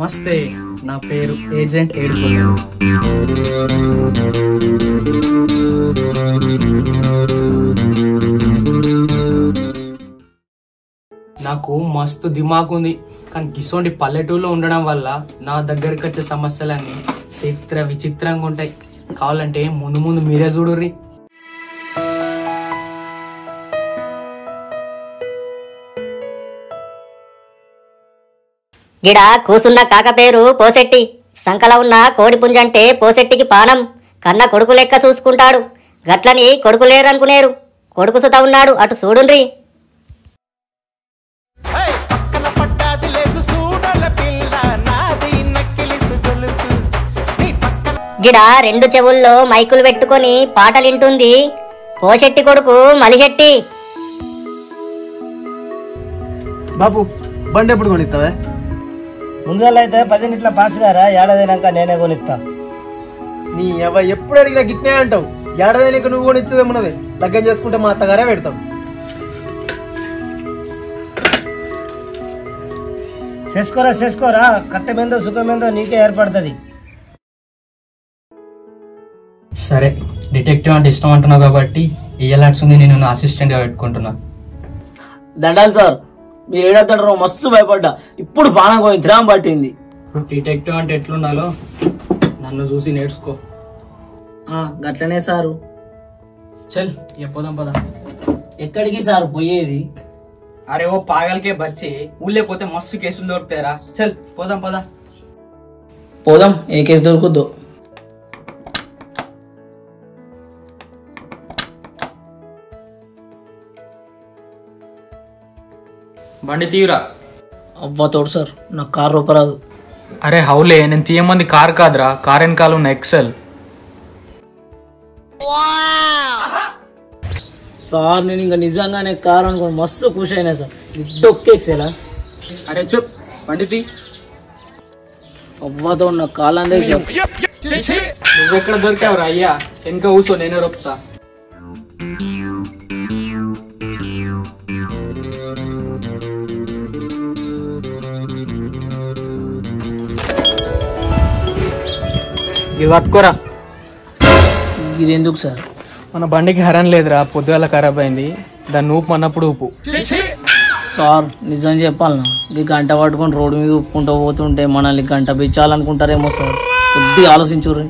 నమస్తే నా పేరు ఏజెంట్ ఏడుకొండలు నాకు మస్తు దిమాక్ ఉంది కానీ గిసోంటి పల్లెటూరులో ఉండడం వల్ల నా దగ్గరికి వచ్చే సమస్యలన్నీ చిత్ర విచిత్రంగా ఉంటాయి కావాలంటే ముందు ముందు మీరే చూడుర్రి గిడ కూసున్న కాక పేరు పోసెట్టి సంకల ఉన్న కోడి పుంజంటే పోసెట్టికి పానం కన్న కొడుకు లెక్క చూసుకుంటాడు గట్లని కొడుకు లేరనుకునేరు కొడుకు సుత ఉన్నాడు అటు చూడుండ్రి పక్కన పడ్డాది లేదు చూడల పిల్ల నాది నక్కిలిసు గొలుసు నీ పక్కన గిడ రెండు చెవుల్లో మైకులు పెట్టుకొని పాటలింటుంది పోసెట్టి కొడుకు మలిశెట్టి బాపు బండి ఎప్పుడు కొనిస్తావే ముందుగా అయితే పదినిట్ల పాస్ గారా ఏడాదినాక నేనే కొనిస్తా నీ అవ్వ ఎప్పుడు అడిగినా గిట్నే అంటావు ఏడాదికి నువ్వు కూడా ఇచ్చేదేమున్నది లగ్గం చేసుకుంటే మా అత్తగారే పెడతాం చేసుకోరా చేసుకోరా కట్టమేందో సుఖమేందో నీకే ఏర్పడుతుంది సరే డిటెక్టివ్ అంటే ఇష్టం అంటున్నావు కాబట్టి ఇయ్యలాట్స్ ఉంది నేను నా అసిస్టెంట్ గా పెట్టుకుంటున్నా దండాలి సార్ మీరు ఏడతాడో మస్తు భయపడ్డా ఇప్పుడు పానం పోయి త్రాం పట్టింది డిటెక్టివ్ అంటే ఎట్లుండాలో నన్ను చూసి నేర్చుకో ఆ, గట్లనే సారు చల్ ఇక పోదాం పద ఎక్కడికి సార్ పోయేది అరే ఓ పాగలకే బచ్చి ఊళ్ళే పోతే మస్తు కేసులు దొరుకుతాయరా చల్ పోదాం పద పోదాం ఏ కేసు దొరుకుద్దో బండి తీరా అవ్వ తోడు సార్ నాకు కారు రూపరాదు అరే హౌలే నేను తీయమంది కార్ కాదురా కార్ వెనకాల ఉన్న ఎక్సెల్ సార్ నేను ఇంకా నిజంగానే కారు అనుకోండి మస్తు ఖుషి అయినా సార్ ఇద్దొక్కేక్సేలా అరే చెప్ బండి తీ అవ్వతో నా కాలందే సార్ నువ్వెక్కడ దొరికావురా అయ్యా వెనక కూసో నేనే రొప్పుతా ఇది పట్టుకోరా ఇది ఎందుకు సార్ మన బండికి హరన్ లేదురా పొద్దుగాల ఖరాబ్ అయింది దాన్ని ఊపు అన్నప్పుడు ఊపు సార్ నిజం చెప్పాలనా ఈ గంట పట్టుకొని రోడ్డు మీద ఉప్పుకుంటూ పోతుంటే మనల్ని గంట బిచ్చాలనుకుంటారేమో సార్ కొద్దిగా ఆలోచించుర్రి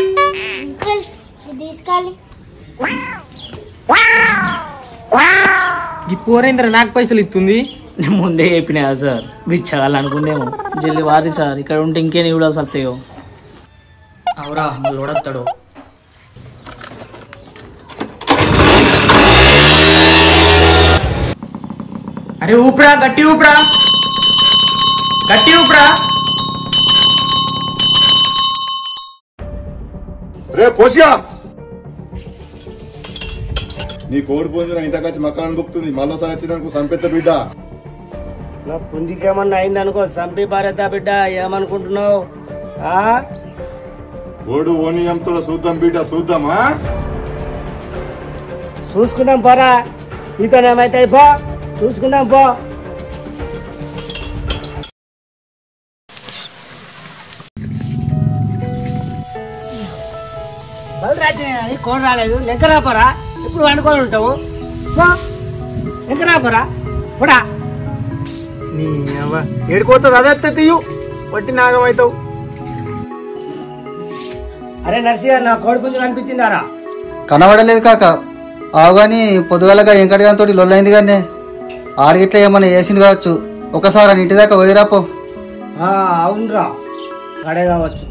ఈ పోరేంద్ర నాకు పైసలు ఇస్తుంది నేను ముందే చెప్పినా కదా సార్ బిచ్చాలనుకుందేమో జల్ది వారి సార్ ఇక్కడ ఉంటే ఇంకేం ఇవ్వడాల్సి వస్తాయో అవురా మళ్ళీ ఓడతాడు అరే ఊపిరా గట్టి ఊపిరా గట్టి ఊపిరా రే పోసిగా నీ కోడి పోయింది నా ఇంటికి వచ్చి మక్కలను గుప్తుంది మళ్ళీసారి వచ్చినందుకు సంపెత్త బిడ్డ నా పుంజికేమన్నా అయిందనుకో సంపి భారత బిడ్డ ఏమనుకుంటున్నావు ఆ? ఓడు ఓని ఎంతో చూద్దాం బిడ్డ చూద్దామా చూసుకుందాం పోరా నీతోనేమైతే పో చూసుకుందాం పో బలరాజు అని కోడ రాలేదు లెక్క రాపోరా ఇప్పుడు వండుకొని ఉంటావు పో లెక్క రాపోరా పోడా నీ అవ్వ ఏడుకోతుంది అదే ఎత్తే తీయు వట్టి నాగం అవుతావు అరే నర్సయ్య నా కోడి పుంజు కనిపించిందారా కనబడలేదు కాక ఆవు కానీ పొద్దుగలగా వెంకటగాంతో లొల్లైంది కానీ ఆడిగిట్లా ఏమన్నా వేసింది కావచ్చు ఒకసారి అని ఇంటి దాకా వదిరాపో ఆ, అవునురా అడే కావచ్చు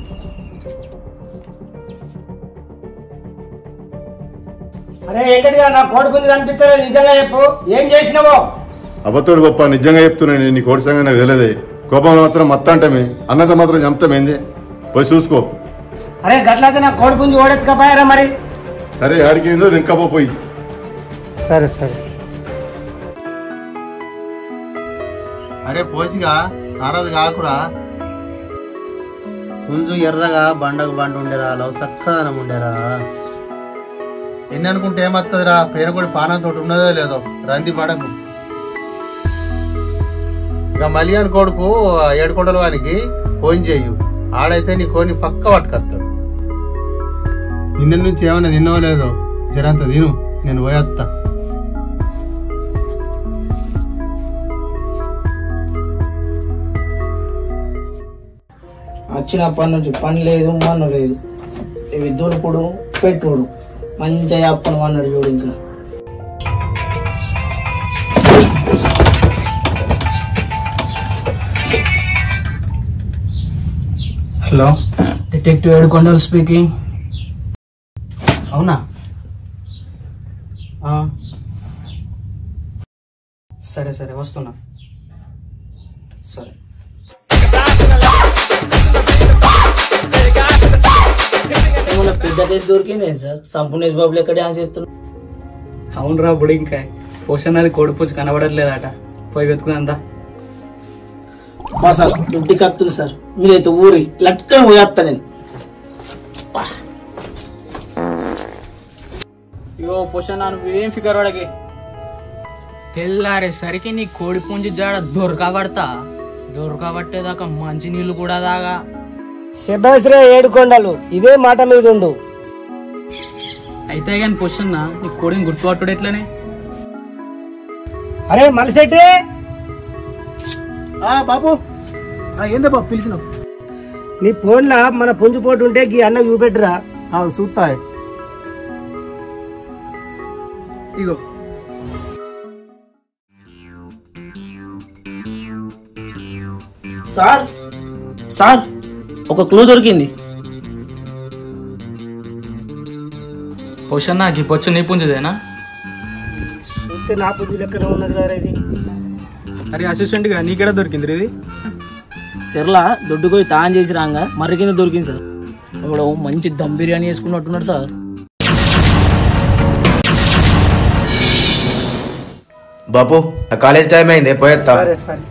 అరే ఏంటడిగా నా కోడి పుంజు కనిపించలేదు నిజంగా చెప్పు ఏం చేసినావో అబద్ధుడు గొప్ప నిజంగా చెప్తున్నాను నీ కోడి సంగతి నాకు తెలియదే కోపం మాత్రం మత్త అంటమే అన్నతో మాత్రం చంపుతామేంది పోయి చూసుకో అరే గట్లయితే నా కోడి పుంజు ఓడెత్తుకపోయారా మరి సరే ఆడికి ఏందో ఇంకపో పోయి సరే సరే అరే పోసిగా నారాజు కాకురా పుంజు ఎర్రగా బండకు బండ ఉండేరా లవ్ చక్కదనం ఉండేరా ఎన్ని అనుకుంటే ఏమత్తదిరా పేరు కూడా పానంతో ఉన్నదో లేదో రంది పడకు ఇక మలియాన్ కొడుకు ఏడుకొండల వానికి ఫోన్ చేయు ఆడైతే నీ కోని పక్క పట్టుకొస్తాడు నిన్న నుంచి ఏమన్నా తిన్నావో లేదో జరంత తిను నేను పోయేస్తా వచ్చినప్పటి నుంచి పని లేదు మన్ను లేదు ఇవి దుడుపుడు పెట్టుడు మంచిగా చెప్పను అన్నాడు చూడు ఇంకా హలో డిటెక్టివ్ ఏడుకొండలు స్పీకింగ్ అవునా ఆ. సరే సరే వస్తున్నా సరే ఏమన్నా పెద్ద కేసు దొరికింది సార్ సంపూర్ణేష్ బాబులు ఎక్కడ డాన్స్ చేస్తున్నాడు అవునరా బుడి ఇంకా పోషన్ అది కోడిపుచ్చి కనబడట్లేదట పోయి వెతుకునందా మా సార్ దుడ్డి కత్తుంది సార్ మీరైతే ఊరి లట్కని పోయేస్తా నేను యో పోషన్ నువ్వేం ఫిగర్ వాడకి తెల్లారేసరికి నీ కోడి పుంజి జాడ దొరకబడతా దొరకబట్టేదాకా మంచి నీళ్ళు కూడా దాగా శబాస్రే ఏడు కొండలు ఇదే మాట మీద ఉండు అయితే కానీ పొషన్ నీ కోడిని గుర్తుపట్టుడు ఎట్లనే అరే మలసెట్టి బాబు ఏందా బాబు పిలిచినావు నీ ఫోన్లో మన పుంజుపోటు ఉంటే గీ అన్న చూపెట్టురా చూస్తా ఇగో సార్ సార్ ఒక క్లూ దొరికింది పొషన్ నాకు పొచ్చు నీ పుంజుదేనా చూస్తే నా పుంజు లెక్కన ఉన్నది కదా ఇది అరే అసిస్టెంట్ గా నీకెడ దొరికింది ఇది సెర్లా దొడ్డుకోయి తాన్ చేసి రాగా మర్రి కింద దొరికింది సార్ ఇప్పుడు మంచి దమ్ బిర్యానీ వేసుకున్నట్టున్నాడు సార్ బాపు నా కాలేజ్ టైం అయింది పోయేస్తా సరే సరే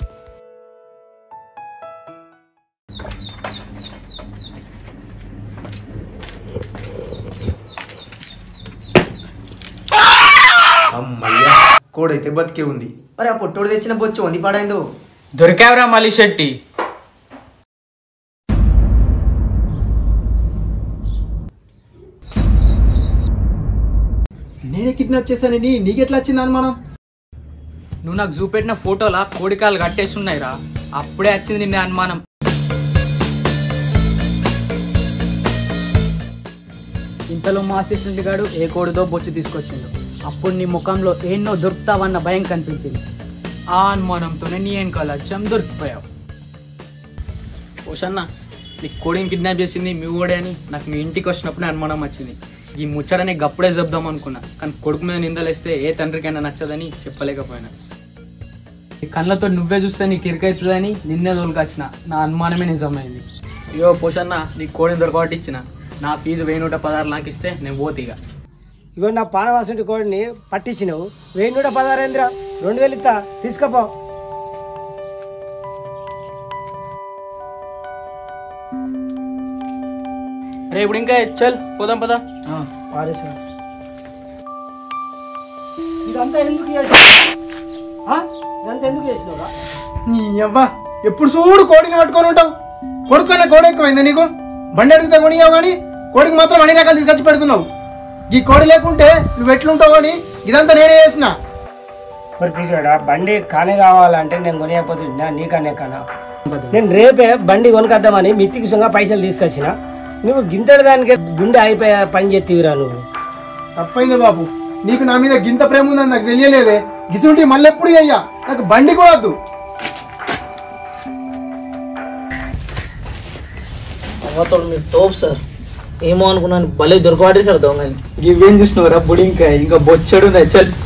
అమ్మయ్యా కోడైతే బతికే ఉంది మరి ఆ పొట్టోడు తెచ్చిన బొచ్చు వంది పాడైందో దొరికావరా మళ్ళీ శెట్టి నేనే కిడ్నాప్ చేశానని నీకెట్లా వచ్చింది అనుమానం నువ్వు నాకు చూపెట్టిన ఫోటోలా కోడికాలు కట్టేసి ఉన్నాయిరా అప్పుడే వచ్చింది నిన్న అనుమానం ఇంతలో మా అసిస్టెంట్ గాడు ఏ కోడిదో బొచ్చు తీసుకొచ్చిండు అప్పుడు నీ ముఖంలో ఎన్నో దొరుకుతావన్న భయం కనిపించింది ఆ అనుమానంతోనే నీ వెనకాల వచ్చాం దొరికిపోయావు ఓషన్న నీ కోడిని కిడ్నాప్ చేసింది మీ ఓడే అని నాకు మీ ఇంటికి వచ్చినప్పుడే అనుమానం వచ్చింది ఈ ముచ్చడని గప్పుడే చెప్దాం అనుకున్నా కానీ కొడుకు మీద నిందలేస్తే ఏ తండ్రికైనా నచ్చదని చెప్పలేకపోయినా ఈ కళ్ళతో నువ్వే చూస్తే నీకు ఇరుకైతుందని నిన్నే తోలుకొచ్చిన నా అనుమానమే నిజమైంది అయ్యో పోషన్న నీ కోడిని దొరకబట్టి ఇచ్చిన నా ఫీజు వెయ్యి నూట పదహారు నాకు ఇస్తే నేను పోతే ఇక ఇగో నా పానవాసుంటి కోడిని పట్టించినావు వెయ్యి నూట పదహారేంద్ర రెండు వేలు ఇస్తా తీసుకపో రే ఇప్పుడు ఇంకా చల్ పోదాం పదా పారే సార్ ఇదంతా ఎందుకు చేసినావు ఆ? ఇదంతా ఎందుకు చేసినావురా నీ అవ్వా ఎప్పుడు చూడు కోడిని పట్టుకొని ఉంటావు కొడుకున్న కోడి ఎక్కువైందా నీకు బండి అడిగితే కొనియావు కానీ కోడికి మాత్రం అన్ని రకాలు తీసుకొచ్చి పెడుతున్నావు ఈ కోడి లేకుంటే నువ్వు ఎట్లుంటావు అని ఇదంతా నేనే చేసిన మరి పిలిచాడా బండి కానే కావాలంటే నేను కొనియకపోతున్నా నీకనే కన్నా నేను రేపే బండి కొనుకొద్దామని మిత్తికి సొంగ పైసలు తీసుకొచ్చిన నువ్వు గింతడి దానికి గుండె అయిపోయా పని చేతివిరా నువ్వు తప్పైంది బాబు నీకు నా మీద గింత ప్రేమ ఉందని నాకు తెలియలేదే గిసుంటి మళ్ళీ ఎప్పుడు అయ్యా నాకు బండి కూడా వద్దు అవ్వతోడు మీరు తోపు సార్ ఏమో అనుకున్నాను భలే దొరకవాడే సార్ దొంగని ఇవేం చూసినావురా బుడి ఇంకా ఇంకా బొచ్చడు ఉన్నాయి చల్